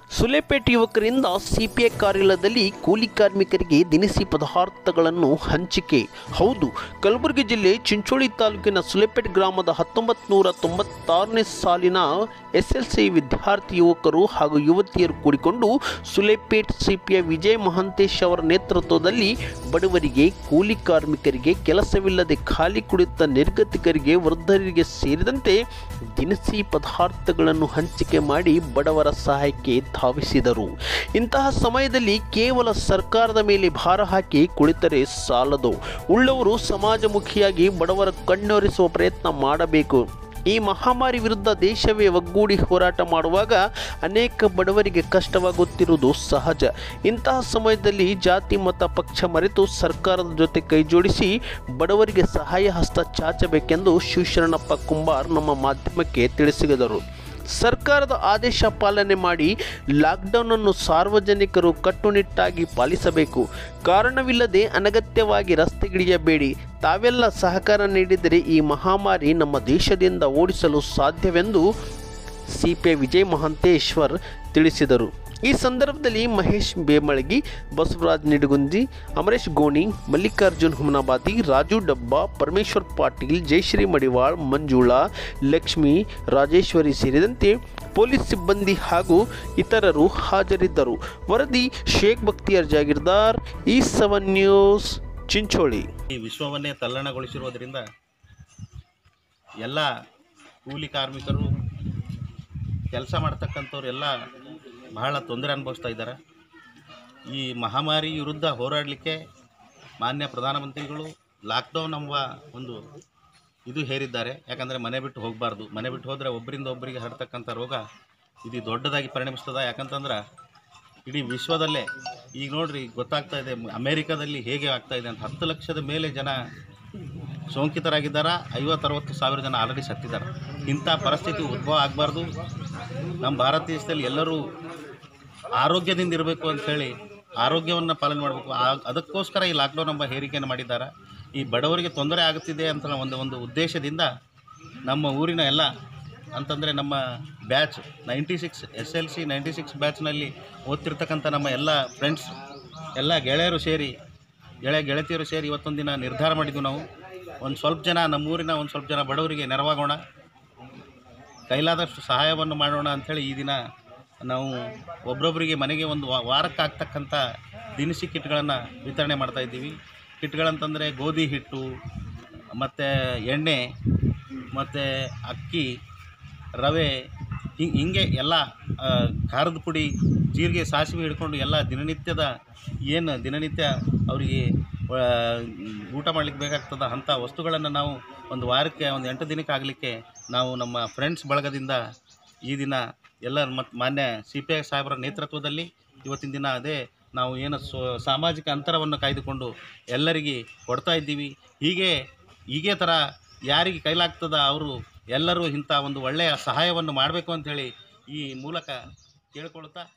ಸುಲೇಪೇಟೆ ಯುವಕರಿಂದ CPI ಕಾರ್ಯಾಲಯದಲ್ಲಿ ಕೂಲಿ ಕಾರ್ಮಿಕರಿಗೆ ದಿನಸಿ ಪದಾರ್ಥಗಳನ್ನು ಹಂಚಿಕೆ ಹೌದು ಕಲಬುರಗಿ ಜಿಲ್ಲೆ ಚಿಂಚೋಳಿ ತಾಲೂಕಿನ ಸುಲೇಪೇಟೆ ಗ್ರಾಮದ ಹತ್ತೊಂಬತ್ತು ನೂರ ತೊಂಬತ್ತಾರನೇ ಸಾಲಿನ ಎಸ್ ಎಲ್ ಸಿ ವಿದ್ಯಾರ್ಥಿ ಯುವಕರು ಹಾಗೂ ಯುವತಿಯರು ಕೂಡಿಕೊಂಡು ಸುಲೇಪೇಟ್ ಸಿಪಿಐ ವಿಜಯ್ ಮಹಾಂತೇಶ್ ಅವರ ನೇತೃತ್ವದಲ್ಲಿ ಬಡವರಿಗೆ ಕೂಲಿ ಕಾರ್ಮಿಕರಿಗೆ ಕೆಲಸವಿಲ್ಲದೆ ಖಾಲಿ ಕುಳಿತ ನಿರ್ಗತಿಕರಿಗೆ ವೃದ್ಧರಿಗೆ ಸೇರಿದಂತೆ ದಿನಸಿ ಪದಾರ್ಥಗಳನ್ನು ಹಂಚಿಕೆ ಮಾಡಿ ಬಡವರ ಸಹಾಯಕ್ಕೆ ಧಾವಿಸಿದರು ಇಂತಹ ಸಮಯದಲ್ಲಿ ಕೇವಲ ಸರ್ಕಾರದ ಮೇಲೆ ಭಾರ ಹಾಕಿ ಕುಳಿತರೆ ಸಾಲದು ಉಳ್ಳವರು ಸಮಾಜಮುಖಿಯಾಗಿ ಬಡವರ ಕಣ್ಣೊರೆಸುವ ಪ್ರಯತ್ನ ಮಾಡಬೇಕು ಈ ಮಹಾಮಾರಿ ವಿರುದ್ಧ ದೇಶವೇ ಒಗ್ಗೂಡಿ ಹೋರಾಟ ಮಾಡುವಾಗ ಅನೇಕ ಬಡವರಿಗೆ ಕಷ್ಟವಾಗುತ್ತಿರುವುದು ಸಹಜ ಇಂತಹ ಸಮಯದಲ್ಲಿ ಜಾತಿ ಮತ ಪಕ್ಷ ಮರೆತು ಸರ್ಕಾರದ ಜೊತೆ ಕೈಜೋಡಿಸಿ ಬಡವರಿಗೆ ಸಹಾಯ ಹಸ್ತ ಚಾಚಬೇಕೆಂದು ಶಿವಶರಣಪ್ಪ ಕುಂಬಾರ್ ನಮ್ಮ ಮಾಧ್ಯಮಕ್ಕೆ ತಿಳಿಸಿದರು ಸರ್ಕಾರದ ಆದೇಶ ಪಾಲನೆ ಮಾಡಿ ಲಾಕ್ಡೌನನ್ನು ಸಾರ್ವಜನಿಕರು ಕಟ್ಟುನಿಟ್ಟಾಗಿ ಪಾಲಿಸಬೇಕು ಕಾರಣವಿಲ್ಲದೆ ಅನಗತ್ಯವಾಗಿ ರಸ್ತೆಗಿಳಿಯಬೇಡಿ ತಾವೆಲ್ಲ ಸಹಕಾರ ನೀಡಿದರೆ ಈ ಮಹಾಮಾರಿ ನಮ್ಮ ದೇಶದಿಂದ ಓಡಿಸಲು ಸಾಧ್ಯವೆಂದು ಸಿಪಿಐ ವಿಜಯ್ ಮಹಾಂತೇಶ್ವರ್ ತಿಳಿಸಿದರು ಈ ಸಂದರ್ಭದಲ್ಲಿ ಮಹೇಶ್ ಬೇಮಳಗಿ ಬಸವರಾಜ್ ನಿಡಗುಂದಿ ಅಮರೇಶ್ ಗೋಣಿ ಮಲ್ಲಿಕಾರ್ಜುನ್ ಹುಮನಾಬಾದಿ ರಾಜು ಡಬ್ಬಾ ಪರಮೇಶ್ವರ್ ಪಾಟೀಲ್ ಜಯಶ್ರೀ ಮಡಿವಾಳ್ ಮಂಜುಳಾ ಲಕ್ಷ್ಮಿ ರಾಜೇಶ್ವರಿ ಸೇರಿದಂತೆ ಪೊಲೀಸ್ ಸಿಬ್ಬಂದಿ ಹಾಗೂ ಇತರರು ಹಾಜರಿದ್ದರು ವರದಿ ಶೇಖ್ ಬಕ್ತಿಯಾರ್ ಜಾಗೀರ್ದಾರ್ ಈ ಸೆವೆನ್ ನ್ಯೂಸ್ ಚಿಂಚೋಳಿ ಈ ವಿಶ್ವವನ್ನೇ ತಲ್ಲಣಗೊಳಿಸಿರೋದ್ರಿಂದ ಎಲ್ಲ ಕೂಲಿ ಕಾರ್ಮಿಕರು ಕೆಲಸ ಮಾಡ್ತಕ್ಕಂಥವ್ರು ಎಲ್ಲ ಬಹಳ ತೊಂದರೆ ಅನುಭವಿಸ್ತಾ ಇದ್ದಾರೆ ಈ ಮಹಾಮಾರಿ ವಿರುದ್ಧ ಹೋರಾಡಲಿಕ್ಕೆ ಮಾನ್ಯ ಪ್ರಧಾನಮಂತ್ರಿಗಳು ಲಾಕ್ಡೌನ್ ಎಂಬ ಒಂದು ಇದು ಹೇರಿದ್ದಾರೆ ಯಾಕಂದರೆ ಮನೆ ಬಿಟ್ಟು ಹೋಗಬಾರ್ದು ಮನೆ ಬಿಟ್ಟು ಹೋದರೆ ಒಬ್ಬರಿಂದ ಒಬ್ಬರಿಗೆ ಹರಡ್ತಕ್ಕಂಥ ರೋಗ ಇದು ದೊಡ್ಡದಾಗಿ ಪರಿಣಮಿಸ್ತದೆ ಯಾಕಂತಂದ್ರೆ ಇಡೀ ವಿಶ್ವದಲ್ಲೇ ಈಗ ನೋಡ್ರಿ ಗೊತ್ತಾಗ್ತಾ ಇದೆ ಅಮೇರಿಕಾದಲ್ಲಿ ಹೇಗೆ ಆಗ್ತಾ ಇದೆ ಅಂತ ಹತ್ತು ಲಕ್ಷದ ಮೇಲೆ ಜನ ಸೋಂಕಿತರಾಗಿದ್ದಾರೆ ಐವತ್ತರವತ್ತು ಸಾವಿರ ಜನ ಆಲ್ರೆಡಿ ಸತ್ತಿದ್ದಾರೆ ಇಂಥ ಪರಿಸ್ಥಿತಿ ಉದ್ಭವ ಆಗಬಾರ್ದು ನಮ್ಮ ಭಾರತ ದೇಶದಲ್ಲಿ ಎಲ್ಲರೂ ಆರೋಗ್ಯದಿಂದ ಇರಬೇಕು ಅಂಥೇಳಿ ಆರೋಗ್ಯವನ್ನು ಪಾಲನೆ ಮಾಡಬೇಕು ಅದಕ್ಕೋಸ್ಕರ ಈ ಲಾಕ್ಡೌನ್ ಎಂಬ ಹೇರಿಕೆಯನ್ನು ಮಾಡಿದ್ದಾರೆ ಈ ಬಡವರಿಗೆ ತೊಂದರೆ ಆಗುತ್ತಿದೆ ಅಂತ ಒಂದು ಒಂದು ಉದ್ದೇಶದಿಂದ ನಮ್ಮ ಊರಿನ ಎಲ್ಲ ಅಂತಂದರೆ ನಮ್ಮ batch ninety six S L C ninety six ಬ್ಯಾಚ್ನಲ್ಲಿ ಓದ್ತಿರ್ತಕ್ಕಂಥ ನಮ್ಮ ಎಲ್ಲ ಫ್ರೆಂಡ್ಸ್ ಎಲ್ಲ ಗೆಳೆಯರು ಸೇರಿ ಗೆಳೆಯ ಗೆಳತಿಯರು ಸೇರಿ ಇವತ್ತೊಂದು ದಿನ ನಿರ್ಧಾರ ಮಾಡಿದ್ವಿ ನಾವು ಒಂದು ಸ್ವಲ್ಪ ಜನ ನಮ್ಮೂರಿನ ಒಂದು ಸ್ವಲ್ಪ ಜನ ಬಡವರಿಗೆ ನೆರವಾಗೋಣ ಕೈಲಾದಷ್ಟು ಸಹಾಯವನ್ನು ಮಾಡೋಣ ಅಂಥೇಳಿ ಈ ದಿನ ನಾವು ಒಬ್ರೊಬ್ಬರಿಗೆ ಮನೆಗೆ ಒಂದು ವಾ- ವಾರಕ್ಕೆ ಆಗ್ತಕ್ಕಂಥ ದಿನಸಿ ಕಿಟ್ಗಳನ್ನು ವಿತರಣೆ ಮಾಡ್ತಾ ಇದ್ದೀವಿ ಕಿಟ್ಗಳಂತಂದರೆ ಗೋಧಿ ಹಿಟ್ಟು ಮತ್ತು ಎಣ್ಣೆ ಮತ್ತು ಅಕ್ಕಿ ರವೆ ಹಿಂಗೆ ಹಿಂಗೆ ಎಲ್ಲ ಆ, ಖಾರದ ಪುಡಿ ಜೀರಿಗೆ ಸಾಸಿವೆ ಹಿಡ್ಕೊಂಡು ಎಲ್ಲ ದಿನನಿತ್ಯದ ಏನು ದಿನನಿತ್ಯ ಅವರಿಗೆ ಆ, ಊಟ ಮಾಡ್ಲಿಕ್ಕೆ ಬೇಕಾಗ್ತದ ಅಂಥ ವಸ್ತುಗಳನ್ನು ನಾವು ಒಂದು ವಾರಕ್ಕೆ ಒಂದು ಎಂಟು ದಿನಕ್ಕೆ ಆಗಲಿಕ್ಕೆ ನಾವು ನಮ್ಮ ಫ್ರೆಂಡ್ಸ್ ಬಳಗದಿಂದ ಈ ದಿನ ಎಲ್ಲ ಮತ್ತು ಮಾನ್ಯ ಸಿ ಪಿ ಐ ಸಾಹೇಬರ ನೇತೃತ್ವದಲ್ಲಿ ಇವತ್ತಿನ ದಿನ ಅದೇ ನಾವು ಏನು ಸೊ ಸಾಮಾಜಿಕ ಅಂತರವನ್ನು ಕಾಯ್ದುಕೊಂಡು ಎಲ್ಲರಿಗೆ ಕೊಡ್ತಾ ಇದ್ದೀವಿ ಹೀಗೆ ಹೀಗೆ ಥರ ಯಾರಿಗೆ ಕೈಲಾಗ್ತದ ಅವರು ಎಲ್ಲರೂ ಇಂಥ ಒಂದು ಒಳ್ಳೆಯ ಸಹಾಯವನ್ನು ಮಾಡಬೇಕು ಅಂಥೇಳಿ ಈ ಮೂಲಕ ಕೇಳ್ಕೊಳ್ತಾ